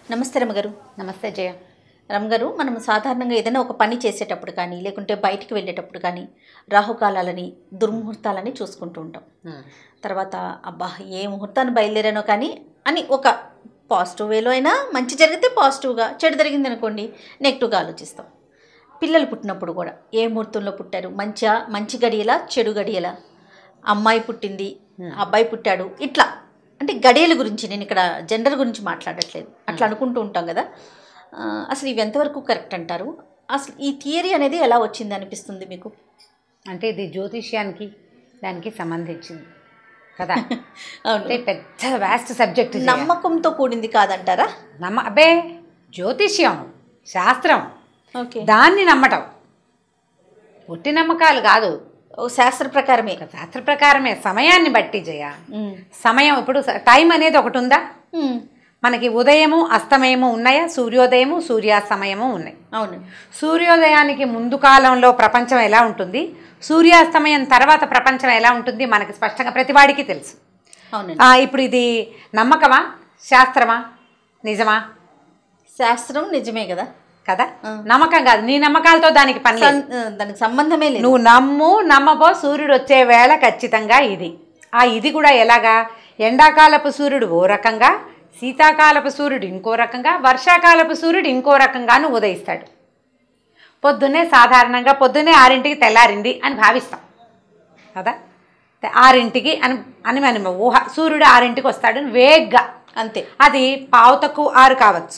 నమస్తే రమ్మగారు నమస్తే జయ రమ్మగారు మనం సాధారణంగా ఏదైనా ఒక పని చేసేటప్పుడు కానీ లేకుంటే బయటికి వెళ్ళేటప్పుడు కానీ రాహుకాలాలని దుర్ముహూర్తాలని చూసుకుంటూ ఉంటాం తర్వాత అబ్బా ఏ ముహూర్తాన్ని బయలుదేరానో కానీ అని ఒక పాజిటివ్ వేలో అయినా మంచి జరిగితే పాజిటివ్గా చెడు జరిగింది అనుకోండి నెగిటివ్గా ఆలోచిస్తాం పిల్లలు పుట్టినప్పుడు కూడా ఏ ముహూర్తంలో పుట్టారు మంచిగా మంచి గడియలా చెడు గడియలా అమ్మాయి పుట్టింది అబ్బాయి పుట్టాడు ఇట్లా అంటే గడియల గురించి నేను ఇక్కడ జెండర్ గురించి మాట్లాడట్లేదు అట్లా అనుకుంటూ ఉంటాం కదా ఆ, అసలు ఇవి ఎంతవరకు కరెక్ట్ అంటారు అసలు ఈ థియరీ అనేది ఎలా వచ్చింది అనిపిస్తుంది మీకు అంటే ఇది జ్యోతిష్యానికి దానికి సంబంధించింది కదా అవును అంటే పెద్ద వ్యాస్ట్ సబ్జెక్ట్ నమ్మకంతో కూడింది కాదంటారా నమ్మ అబ్బే జ్యోతిష్యం శాస్త్రం ఓకే దాన్ని నమ్మటం పుట్టి నమ్మకాలు కాదు ఓ శాస్త్ర ప్రకారమే ఒక శాస్త్ర ప్రకారమే సమయాన్ని బట్టి జయ ఉమ్. సమయం ఇప్పుడు స- టైం అనేది ఒకటి ఉందా ఉమ్. మనకి ఉదయము అస్తమయము ఉన్నాయా సూర్యోదయము సూర్యాస్తమయము ఉన్నాయి అవును సూర్యోదయానికి ముందు కాలంలో ప్రపంచం ఎలా ఉంటుంది సూర్యాస్తమయం తర్వాత ప్రపంచం ఎలా ఉంటుంది మనకి స్పష్టంగా ప్రతివాడికి తెలుసు అవునండి ఆ, ఇప్పుడు ఇది నమ్మకమా శాస్త్రమా నిజమా శాస్త్రం నిజమే కదా కదా ఆ. నమ్మకం కాదు నీ నమ్మకాలతో దానికి పని లేదు. సన్- ఆ, దానికి సంబంధమే లేదు నువ్వు నమ్ము నమ్మపో సూర్యుడు వచ్చే వేళ ఖచ్చితంగా ఇది ఆ ఇది కూడా ఎలాగా ఎండాకాలపు సూర్యుడు ఓ రకంగా శీతాకాలపు సూర్యుడు ఇంకో రకంగా వర్షాకాలపు సూర్యుడు ఇంకో రకంగాను ఉదయిస్తాడు పొద్దున్నే సాధారణంగా పొద్దున్నే ఆరింటికి తెల్లారింది అని భావిస్తాం కదా తె- ఆరింటికి అని అని మనం ఊహ సూర్యుడు ఆరింటికి వస్తాడు వేగ్గా అంతే అది పావుతకు ఆరు కావచ్చు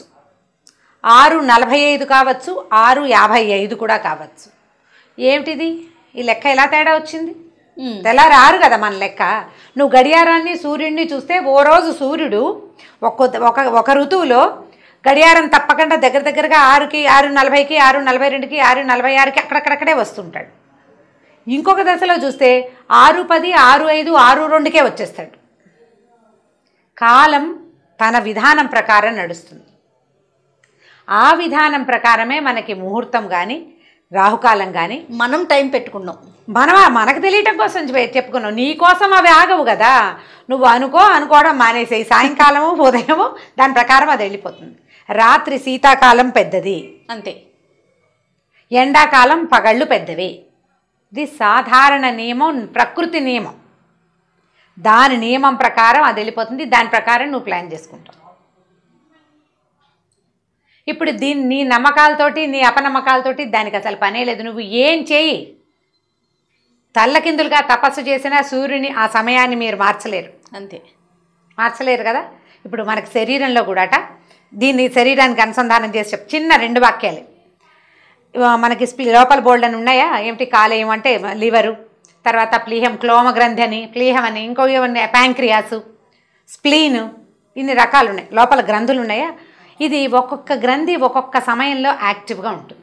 ఆరు నలభై ఐదు కావచ్చు ఆరు యాభై ఐదు కూడా కావచ్చు ఏమిటిది ఈ లెక్క ఎలా తేడా వచ్చింది ఉమ్. తెల్లారి ఆరు కదా మన లెక్క నువ్వు గడియారాన్ని సూర్యుడిని చూస్తే ఓ రోజు సూర్యుడు ఒక్కో ఒక ఒక ఋతువులో గడియారం తప్పకుండా దగ్గర దగ్గరగా ఆరుకి ఆరు నలభైకి ఆరు నలభై రెండుకి ఆరు నలభై ఆరుకి అక్కడక్కడక్కడే వస్తుంటాడు ఇంకొక దశలో చూస్తే ఆరు పది ఆరు ఐదు ఆరు రెండుకే వచ్చేస్తాడు కాలం తన విధానం ప్రకారం నడుస్తుంది ఆ విధానం ప్రకారమే మనకి ముహూర్తం కానీ రాహుకాలం కానీ మనం టైం పెట్టుకున్నాం మనం మనకు తెలియటం కోసం చె- చెప్పుకున్నావు నీ కోసం అవి ఆగవు కదా నువ్వు అనుకో అనుకోవడం మానేసేయి సాయంకాలము ఉదయము దాని ప్రకారం అది వెళ్ళిపోతుంది రాత్రి శీతాకాలం పెద్దది అంతే ఎండాకాలం పగళ్ళు పెద్దవి ఇది సాధారణ నియమం ప్రకృతి నియమం దాని నియమం ప్రకారం అది వెళ్ళిపోతుంది దాని ప్రకారం నువ్వు ప్లాన్ చేసుకుంటావు ఇప్పుడు దీన్ని నీ నమ్మకాలతోటి నీ అపనమ్మకాలతోటి దానికి అసలు పనే లేదు నువ్వు ఏం చేయి తల్లకిందులుగా తపస్సు చేసినా సూర్యుని ఆ సమయాన్ని మీరు మార్చలేరు అంతే మార్చలేరు కదా ఇప్పుడు మనకి శరీరంలో కూడాట దీన్ని శరీరానికి అనుసంధానం చేసి చెప్ చిన్న రెండు వాక్యాలు ఇవ మనకి స్ప్లీ లోపల బోల్డ్ అని ఉన్నాయా ఏమిటి కాలేయం అంటే లివరు తర్వాత ప్లీహం క్లోమ గ్రంథి అని ప్లీహం అని ఇంకో ఏమన్నా ప్యాంక్రియాసు స్ప్లీను ఇన్ని రకాలు ఉన్నాయి లోపల గ్రంథులు ఉన్నాయా ఇది ఒక్కొక్క గ్రంథి ఒక్కొక్క సమయంలో యాక్టివ్గా ఉంటుంది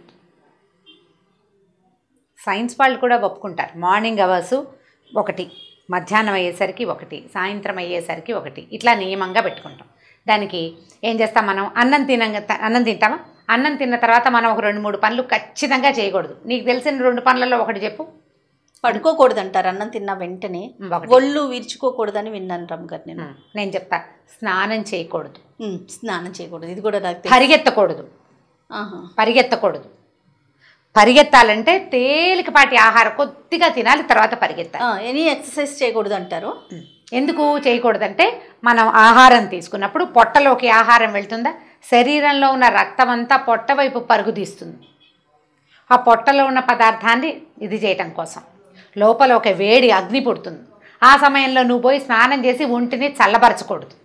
సైన్స్ వాళ్ళు కూడా ఒప్పుకుంటారు మార్నింగ్ అవర్స్ ఒకటి మధ్యాహ్నం అయ్యేసరికి ఒకటి సాయంత్రం అయ్యేసరికి ఒకటి ఇట్లా నియమంగా పెట్టుకుంటాం దానికి ఏం చేస్తాం మనం అన్నం తినంగా అన్నం తింటామా అన్నం తిన్న తర్వాత మనం ఒక రెండు మూడు పనులు ఖచ్చితంగా చేయకూడదు నీకు తెలిసిన రెండు పనులలో ఒకటి చెప్పు పడుకోకూడదు అంటారు అన్నం తిన్న వెంటనే ఒకటి. ఒళ్ళు విరుచుకోకూడదని విన్నాను రమ్ గారు నేను నేను చెప్తా స్నానం చేయకూడదు ఉమ్, స్నానం చేయకూడదు ఇది కూడా నాకు తెలుసు. పరిగెత్తకూడదు ఆహా. పరిగెత్తకూడదు పరిగెత్తాలంటే తేలికపాటి ఆహారం కొద్దిగా తినాలి తర్వాత పరిగెత్తాలి ఆ, ఎనీ ఎక్సర్సైజ్ చేయకూడదు అంటారు ఎందుకు చేయకూడదంటే మనం ఆహారం తీసుకున్నప్పుడు పొట్టలోకి ఆహారం వెళ్తుందా శరీరంలో ఉన్న రక్తం అంతా పొట్ట వైపు పరుగు తీస్తుంది ఆ పొట్టలో ఉన్న పదార్థాన్ని ఇది చేయటం కోసం లోపల ఒక వేడి అగ్ని పుడుతుంది ఆ సమయంలో నువ్వు పోయి స్నానం చేసి ఒంటిని చల్లబరచకూడదు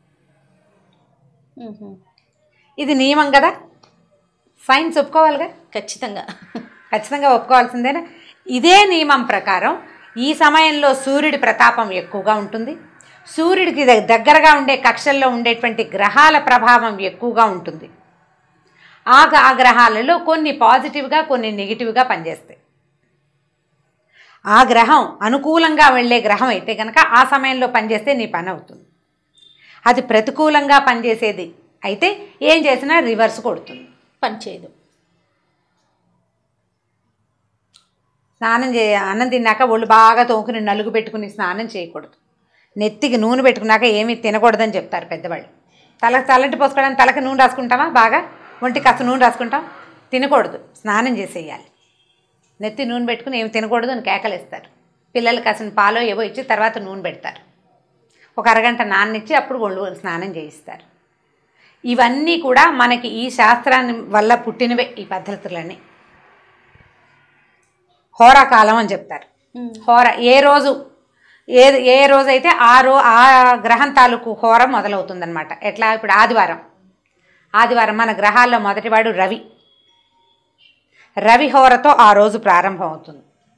ఉహు. ఇది నియమం కదా సైన్స్ ఒప్పుకోవాలిగా ఖచ్చితంగా ఖచ్చితంగా ఒప్పుకోవాల్సిందేనా ఇదే నియమం ప్రకారం ఈ సమయంలో సూర్యుడి ప్రతాపం ఎక్కువగా ఉంటుంది సూర్యుడికి ద- దగ్గరగా ఉండే కక్షల్లో ఉండేటువంటి గ్రహాల ప్రభావం ఎక్కువగా ఉంటుంది ఆ గ- ఆ గ్రహాలలో కొన్ని పాజిటివ్గా కొన్ని నెగిటివ్గా పనిచేస్తాయి ఆ గ్రహం అనుకూలంగా వెళ్ళే గ్రహం అయితే కనుక ఆ సమయంలో పనిచేస్తే నీ పని అవుతుంది అది ప్రతికూలంగా పనిచేసేది అయితే ఏం చేసినా రివర్స్ కొడుతుంది పని చేయదు స్నానం చే అన్నం తిన్నాక ఒళ్ళు బాగా తోముకుని నలుగు పెట్టుకుని స్నానం చేయకూడదు నెత్తికి నూనె పెట్టుకున్నాక ఏమీ తినకూడదని చెప్తారు పెద్దవాళ్ళు తలకు తలంటి పోసుకోవడానికి తలకి నూనె రాసుకుంటామా బాగా ఒంటికి కాస్త నూనె రాసుకుంటాం తినకూడదు స్నానం చేసేయాలి నెత్తి నూనె పెట్టుకుని ఏమి తినకూడదు అని కేకలేస్తారు పిల్లలకి కాసిన పాలో ఏవో ఇచ్చి తర్వాత నూనె పెడతారు ఒక అరగంట నాన్నిచ్చి అప్పుడు ఒళ్ళు స్నానం చేయిస్తారు ఇవన్నీ కూడా మనకి ఈ శాస్త్రాన్ని వల్ల పుట్టినవే ఈ పద్ధతులన్నీ హోరాకాలం అని చెప్తారు హోర ఏ రోజు ఏ ఏ రోజైతే ఆ రో ఆ గ్రహం తాలూకు హోర మొదలవుతుందన్నమాట ఎట్లా ఇప్పుడు ఆదివారం ఆదివారం మన గ్రహాల్లో మొదటివాడు రవి రవి హోరతో ఆ రోజు ప్రారంభం అవుతుంది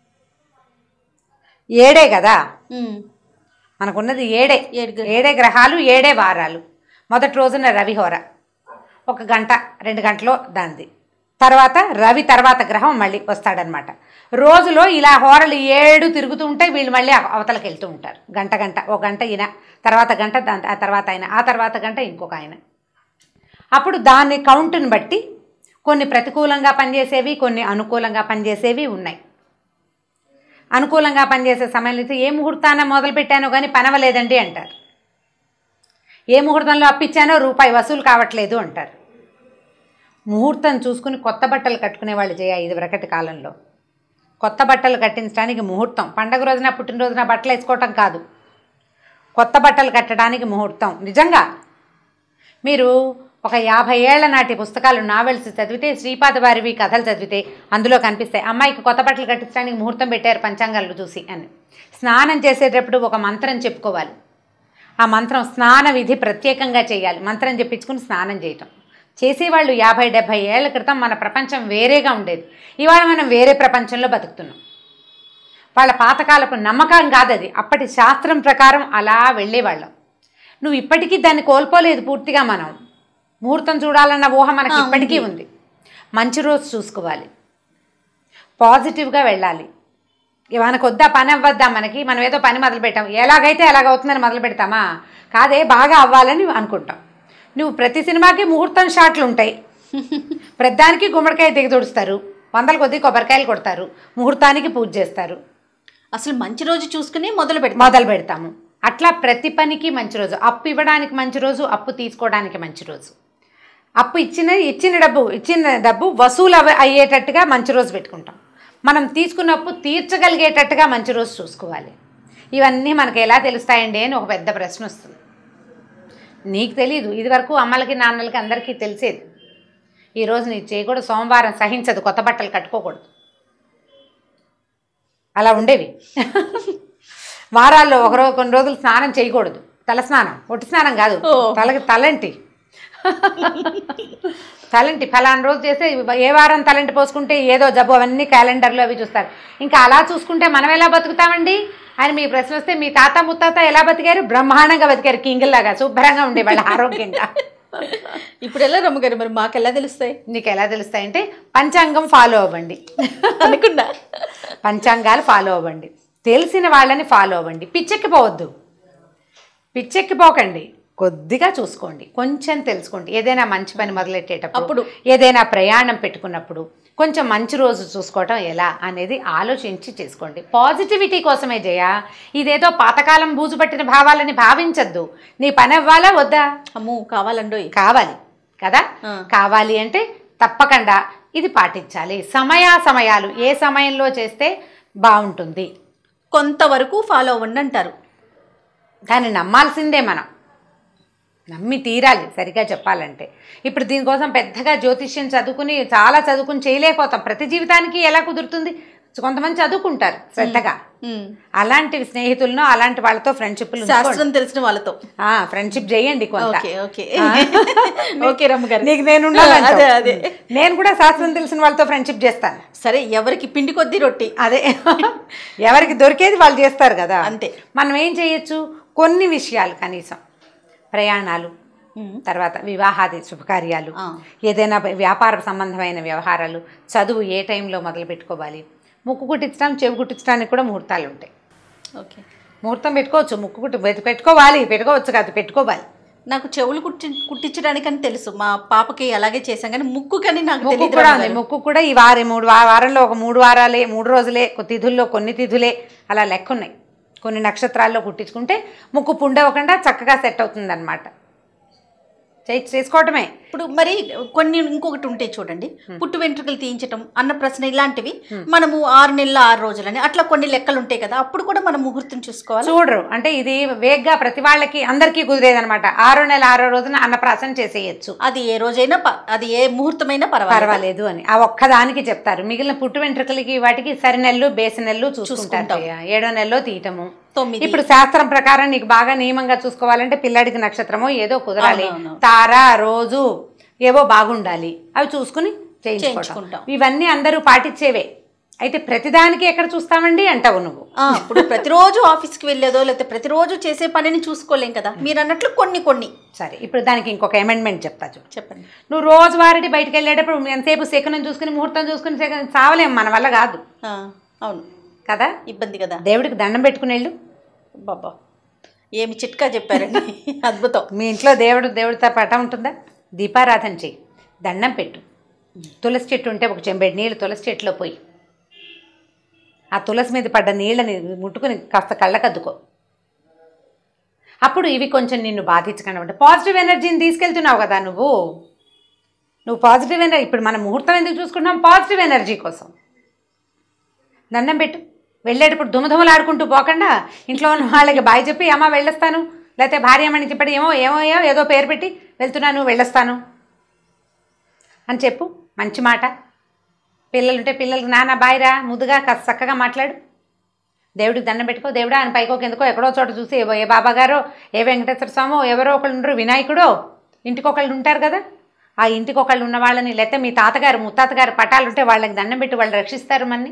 ఏడే కదా ఉమ్. మనకున్నది ఏడే ఏడు గ్రహాలు. ఏడే గ్రహాలు ఏడే వారాలు మొదటి రోజున రవిహోర ఒక గంట రెండు గంటలో దాంది తర్వాత రవి తర్వాత గ్రహం మళ్ళీ వస్తాడనమాట రోజులో ఇలా హోరలు ఏడు తిరుగుతూ ఉంటే వీళ్ళు మళ్ళీ అవ- అవతలకి వెళ్తూ ఉంటారు గంట గంట ఒక గంట ఈయన తర్వాత గంట దాని ఆ తర్వాత ఆయన ఆ తర్వాత గంట ఇంకొక ఆయన అప్పుడు దాని కౌంటుని బట్టి కొన్ని ప్రతికూలంగా పనిచేసేవి కొన్ని అనుకూలంగా పనిచేసేవి ఉన్నాయి అనుకూలంగా పనిచేసే సమయంలో అయితే ఏ ముహూర్తాన మొదలు పెట్టానో కానీ పనవలేదండి అంటారు ఏ ముహూర్తంలో అప్పిచ్చానో రూపాయి వసూలు కావట్లేదు అంటారు ముహూర్తం చూసుకుని కొత్త బట్టలు కట్టుకునే వాళ్ళు చేయ ఇది వరకటి కాలంలో కొత్త బట్టలు కట్టించడానికి ముహూర్తం పండగ రోజున పుట్టినరోజున బట్టలు వేసుకోవటం కాదు కొత్త బట్టలు కట్టడానికి ముహూర్తం నిజంగా మీరు ఒక యాభై ఏళ్ల నాటి పుస్తకాలు నావెల్స్ చదివితే శ్రీపాద వారివి కథలు చదివితే అందులో కనిపిస్తాయి అమ్మాయికి కొత్త బట్టలు కట్టించడానికి ముహూర్తం పెట్టారు పంచాంగాలు చూసి అని స్నానం చేసేటప్పుడు ఒక మంత్రం చెప్పుకోవాలి ఆ మంత్రం స్నాన విధి ప్రత్యేకంగా చేయాలి మంత్రం చెప్పించుకుని స్నానం చేయటం చేసేవాళ్ళు యాభై డెబ్భై ఏళ్ల క్రితం మన ప్రపంచం వేరేగా ఉండేది ఇవాళ మనం వేరే ప్రపంచంలో బతుకుతున్నాం వాళ్ళ పాతకాలపు నమ్మకం కాదు అది అప్పటి శాస్త్రం ప్రకారం అలా వెళ్ళేవాళ్ళం నువ్వు ఇప్పటికీ దాన్ని కోల్పోలేదు పూర్తిగా మనం ముహూర్తం చూడాలన్న ఊహ మనకి ఆ, ఇప్పటికీ ఉంది మంచి రోజు చూసుకోవాలి పాజిటివ్గా వెళ్ళాలి ఇక మనకు వద్దా పని అవ్వద్దా మనకి మనం ఏదో పని మొదలు పెట్టాం ఎలాగైతే ఎలాగవుతుందని మొదలు పెడతామా కాదే బాగా అవ్వాలని అనుకుంటాం నువ్వు ప్రతి సినిమాకి ముహూర్తం షాట్లు ఉంటాయి ప్రతిదానికి గుమ్మడికాయ దిగి తుడుస్తారు వందల కొద్ది కొబ్బరికాయలు కొడతారు ముహూర్తానికి పూజ చేస్తారు అసలు మంచి రోజు చూసుకుని మొదలు పెడతాం మొదలు పెడతాము అట్లా ప్రతి పనికి మంచి రోజు అప్పు ఇవ్వడానికి మంచి రోజు అప్పు తీసుకోవడానికి మంచి రోజు అప్పు ఇచ్చిన ఇచ్చిన డబ్బు ఇచ్చిన డబ్బు వసూలు అవ- అయ్యేటట్టుగా మంచి రోజు పెట్టుకుంటాం మనం తీసుకున్న అప్పు తీర్చగలిగేటట్టుగా మంచి రోజు చూసుకోవాలి ఇవన్నీ మనకు ఎలా తెలుస్తాయండి అని ఒక పెద్ద ప్రశ్న వస్తుంది నీకు తెలియదు ఇదివరకు అమ్మలకి నాన్నలకి అందరికీ తెలిసేది ఈరోజు నీకు చేయకూడదు సోమవారం సహించదు కొత్త బట్టలు కట్టుకోకూడదు అలా ఉండేవి వారాల్లో ఒకరో కొన్ని రోజులు స్నానం చేయకూడదు తల స్నానం ఒట్టి స్నానం కాదు ఓ. తలకి తలంటి తలంటి ఫలానా రోజు చేస్తే ఏ వారం తలంటి పోసుకుంటే ఏదో జబ్బు అవన్నీ క్యాలెండర్లో అవి చూస్తారు ఇంకా అలా చూసుకుంటే మనం ఎలా బతుకుతామండి అని మీ ప్రశ్న వస్తే మీ తాత ముత్తాత ఎలా బతికారు బ్రహ్మాండంగా బతికారు కింగిల్లాగా శుభ్రంగా ఉండేవాళ్ళు ఆరోగ్యంగా ఇప్పుడు ఎలా రమ్మగారు మరి మాకు ఎలా తెలుస్తాయి నీకు ఎలా తెలుస్తాయంటే పంచాంగం ఫాలో అవ్వండి అనుకున్నా పంచాంగాలు ఫాలో అవ్వండి తెలిసిన వాళ్ళని ఫాలో అవ్వండి పిచ్చెక్కిపోవద్దు పిచ్చెక్కిపోకండి కొద్దిగా చూసుకోండి కొంచెం తెలుసుకోండి ఏదైనా మంచి పని మొదలెట్టేటప్పుడు అప్పుడు. ఏదైనా ప్రయాణం పెట్టుకున్నప్పుడు కొంచెం మంచి రోజు చూసుకోవటం ఎలా అనేది ఆలోచించి చేసుకోండి పాజిటివిటీ కోసమే జయ ఇదేదో పాతకాలం బూజు పట్టిన భావాలని భావించద్దు నీ పని అవ్వాలా వద్దా అమ్మో కావాలండోయ్ కావాలి కదా ఆ. కావాలి అంటే తప్పకుండా ఇది పాటించాలి సమయాసమయాలు ఏ సమయంలో చేస్తే బాగుంటుంది కొంతవరకు ఫాలో అవ్వండి అంటారు దాన్ని నమ్మాల్సిందే మనం నమ్మి తీరాలి సరిగా చెప్పాలంటే ఇప్పుడు దీనికోసం పెద్దగా జ్యోతిష్యం చదువుకుని చాలా చదువుకుని చేయలేకపోతాం ప్రతి జీవితానికి ఎలా కుదురుతుంది కొంతమంది చదువుకుంటారు శ్రద్ధగా ఉమ్. అలాంటి స్నేహితులను అలాంటి వాళ్ళతో ఫ్రెండ్షిప్లు శాస్త్రం తెలిసిన వాళ్ళతో ఫ్రెండ్షిప్ చేయండి కొంత ఓకే ఓకే ఓకే రమ్మగారు నీకు నేను ఉండాలంటావు. అదే అదే నేను కూడా శాస్త్రం తెలిసిన వాళ్ళతో ఫ్రెండ్షిప్ చేస్తాను సరే ఎవరికి పిండి కొద్దీ రొట్టి అదే ఎవరికి దొరికేది వాళ్ళు చేస్తారు కదా అంతే. మనం ఏం చేయొచ్చు కొన్ని విషయాలు కనీసం ప్రయాణాలు ఉమ్. తర్వాత వివాహాది శుభకార్యాలు ఆ. ఏదైనా వ్యాపార సంబంధమైన వ్యవహారాలు చదువు ఏ టైంలో మొదలు పెట్టుకోవాలి ముక్కు కుట్టించడం చెవి కుట్టించడానికి కూడా ముహూర్తాలు ఉంటాయి ఓకే ముహూర్తం పెట్టుకోవచ్చు ముక్కు కుట్టి పెట్టు- పెట్టుకోవాలి పెట్టుకోవచ్చు కాదు పెట్టుకోవాలి నాకు చెవులు కుట్టి కుట్టించడానికని తెలుసు మా పాపకి అలాగే చేశాం కానీ ముక్కు కానీ నాకు ముక్కు తెలియదు కూడా ఉంది రమ్మగారు. ముక్కు కూడా ఈ వారి మూడు వా- వారంలో ఒక మూడు వారాలే మూడు రోజులే కొ- తిథుల్లో కొన్ని తిథులే అలా లెక్క ఉన్నాయి కొన్ని నక్షత్రాల్లో కుట్టించుకుంటే ముక్కు పుండవకుండా చక్కగా సెట్ అవుతుంది అనమాట చే చేసుకోవటమే ఇప్పుడు మరి కొన్ని ఇంకొకటి ఉంటాయి చూడండి పుట్టు వెంట్రుకలు తీయించటం అన్న ప్రశ్న ఇలాంటివి మనము ఆరు నెలల ఆరు రోజులని అట్లా కొన్ని లెక్కలు ఉంటాయి కదా అప్పుడు కూడా మనం ముహూర్తం చూసుకోవాలి చూడరు అంటే ఇది వేగ్గా ప్రతి వాళ్ళకి అందరికీ కుదిరేదనమాట ఆరో నెల ఆరో రోజున అన్నప్రాసన చేసేయచ్చు అది ఏ రోజైనా ప- అది ఏ ముహూర్తమైనా పర్వాలేదు పర్వాలేదు అని ఆ ఒక్కదానికి చెప్తారు మిగిలిన పుట్టు వెంట్రుకలకి వాటికి సరి నెలలు బేసి నెలలు చూసుకుంటారు ఏడో నెలలో తీయటము తొమ్మిది ఇప్పుడు శాస్త్రం ప్రకారం నీకు బాగా నియమంగా చూసుకోవాలంటే పిల్లాడికి నక్షత్రమో ఏదో కుదరాలి అవునవును. తార రోజు ఏవో బాగుండాలి అవి చూసుకుని చేయించుకుంటాం చేయించుకుంటాం. ఇవన్నీ అందరూ పాటించేవే అయితే ప్రతిదానికి ఎక్కడ చూస్తామండి అంటావు నువ్వు ఆ, ఇప్పుడు ప్రతిరోజు ఆఫీస్కి వెళ్ళేదో లేకపోతే ప్రతిరోజు చేసే పనిని చూసుకోలేం కదా మీరు అన్నట్లు కొన్ని కొన్ని సరే ఇప్పుడు దానికి ఇంకొక అమెండ్మెంట్ చెప్తా చూడు చెప్పండి నువ్వు రోజువారీ బయటకు వెళ్ళేటప్పుడు ఎంతసేపు శకునం చూసుకుని ముహూర్తం చూసుకుని శకునం చావలేం మన వల్ల కాదు ఆ, అవును కదా ఇబ్బంది కదా దేవుడికి దండం పెట్టుకుని వెళ్ళు బాబా ఏమి చిట్కా చెప్పారండి అద్భుతం మీ ఇంట్లో దేవుడు దేవుడితో పటం ఉంటుందా దీపారాధన చెయ్యి దండం పెట్టు తులసి చెట్టు ఉంటే ఒక చెంబెడు నీళ్ళు తులసి చెట్టులో పోయి ఆ తులసి మీద పడ్డ నీళ్ళని ముట్టుకుని కాస్త కళ్ళకద్దుకో అప్పుడు ఇవి కొంచెం నిన్ను బాధించకుండా ఉంటాయి పాజిటివ్ ఎనర్జీని తీసుకెళ్తున్నావు కదా నువ్వు నువ్వు పాజిటివ్ ఎనర్జీ ఇప్పుడు మనం ముహూర్తం ఎందుకు చూసుకుంటున్నాం పాజిటివ్ ఎనర్జీ కోసం దండం పెట్టు వెళ్ళేటప్పుడు దుమదుమలాడుకుంటూ పోకుండా ఇంట్లో ఉన్న వాళ్ళకి బాయ్ చెప్పి అమ్మ వెళ్ళొస్తాను లేకపోతే భార్యమని చెప్పి ఏమో ఏమో ఏమో ఏదో పేరు పెట్టి వెళ్తున్నాను వెళ్ళొస్తాను అని చెప్పు మంచి మాట పిల్లలు ఉంటే పిల్లలకి నాన్న బాయ్ రా ముద్దుగా కాస్త చక్కగా మాట్లాడు దేవుడికి దండం పెట్టుకో దేవుడా అని పైకో కిందకో ఎక్కడో చోట చూసి ఏ ఏ బాబా గారో ఏ వెంకటేశ్వర స్వామో ఎవరో ఒకళ్ళు ఉండరు వినాయకుడో ఇంటికి ఒకళ్ళు ఉంటారు కదా ఆ ఇంటికి ఒకళ్ళు ఉన్న వాళ్ళని లేకపోతే మీ తాతగారు ముత్తాతగారు పటాలు ఉంటే వాళ్ళకి దండం పెట్టి వాళ్ళు రక్షిస్తారు మన్ని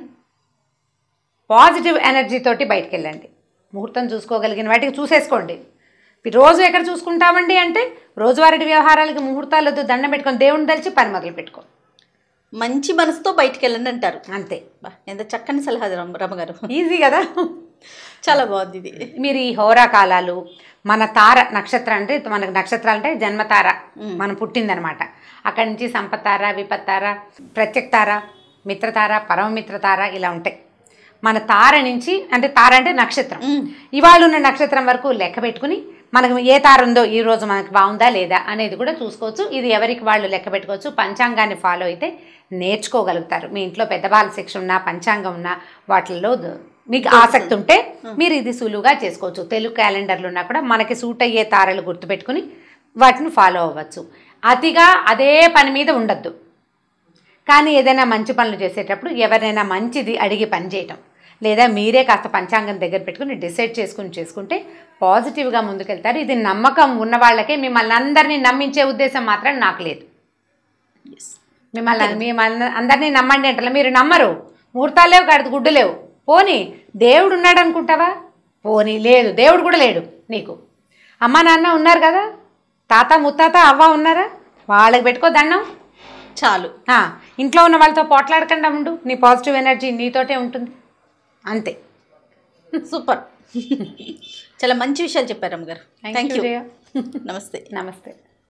పాజిటివ్ ఎనర్జీ తోటి బయటికి వెళ్ళండి ముహూర్తం చూసుకోగలిగిన వాటికి చూసేసుకోండి ఈ రోజు ఎక్కడ చూసుకుంటామండి అంటే రోజువారీ వ్యవహారాలకి ముహూర్తాలు వద్దు దండం పెట్టుకొని దేవుని తలిచి పని మొదలు పెట్టుకో మంచి మనసుతో బయటికి వెళ్ళండి అంటారు అంతే బా, ఎంత చక్కని సలహా రమ రమగారు ఈజీ కదా చాలా బాగుంది ఇది మీరు ఈ హోరా కాలాలు మన తార నక్షత్రం అంటే మనకు నక్షత్రాలు అంటే జన్మతార మనం పుట్టిందనమాట అక్కడి నుంచి సంపత్తార విపత్తార ప్రత్యక్తార మిత్రతార పరమమిత్రతార ఇలా ఉంటాయి మన తార నుంచి అంటే తార అంటే నక్షత్రం ఇవాళ ఉన్న నక్షత్రం వరకు లెక్క పెట్టుకుని మనకు ఏ తార ఉందో ఈ రోజు మనకి బాగుందా లేదా అనేది కూడా చూసుకోవచ్చు ఇది ఎవరికి వాళ్ళు లెక్క పెట్టుకోవచ్చు పంచాంగాన్ని ఫాలో అయితే నేర్చుకోగలుగుతారు మీ ఇంట్లో పెద్ద బాల శిక్ష ఉన్నా పంచాంగం ఉన్నా వాటిల్లో ద- మీకు ఆసక్తి ఉంటే మీరు ఇది సులువుగా చేసుకోవచ్చు తెలుగు క్యాలెండర్లు ఉన్నా కూడా మనకి సూట్ అయ్యే తారలు గుర్తుపెట్టుకుని వాటిని ఫాలో అవ్వచ్చు అతిగా అదే పని మీద ఉండద్దు కానీ ఏదైనా మంచి పనులు చేసేటప్పుడు ఎవరైనా మంచిది అడిగి పని చేయటం లేదా మీరే కాస్త పంచాంగం దగ్గర పెట్టుకుని డిసైడ్ చేసుకుని చేసుకుంటే పాజిటివ్గా ముందుకెళ్తారు ఇది నమ్మకం ఉన్న వాళ్ళకే మిమ్మల్ని అందరినీ నమ్మించే ఉద్దేశం మాత్రం నాకు లేదు మిమ్మల్ని మిమ్మల్ని అందరినీ నమ్మండి అంటారా మీరు నమ్మరు ముహూర్తాలు లేవు కడత గుడ్డు లేవు పోనీ దేవుడు ఉన్నాడు అనుకుంటావా పోనీ లేదు దేవుడు కూడా లేడు నీకు అమ్మ నాన్న ఉన్నారు కదా తాత ముత్తాత అవ్వ ఉన్నారా వాళ్ళకి పెట్టుకో దండం చాలు ఆ, ఇంట్లో ఉన్న వాళ్ళతో పోట్లాడకుండా ఉండు నీ పాజిటివ్ ఎనర్జీ నీతోటే ఉంటుంది అంతే సూపర్ చాలా మంచి విషయాలు చెప్పారు రమ్మగారు థ్యాంక్ యూ జయ. నమస్తే నమస్తే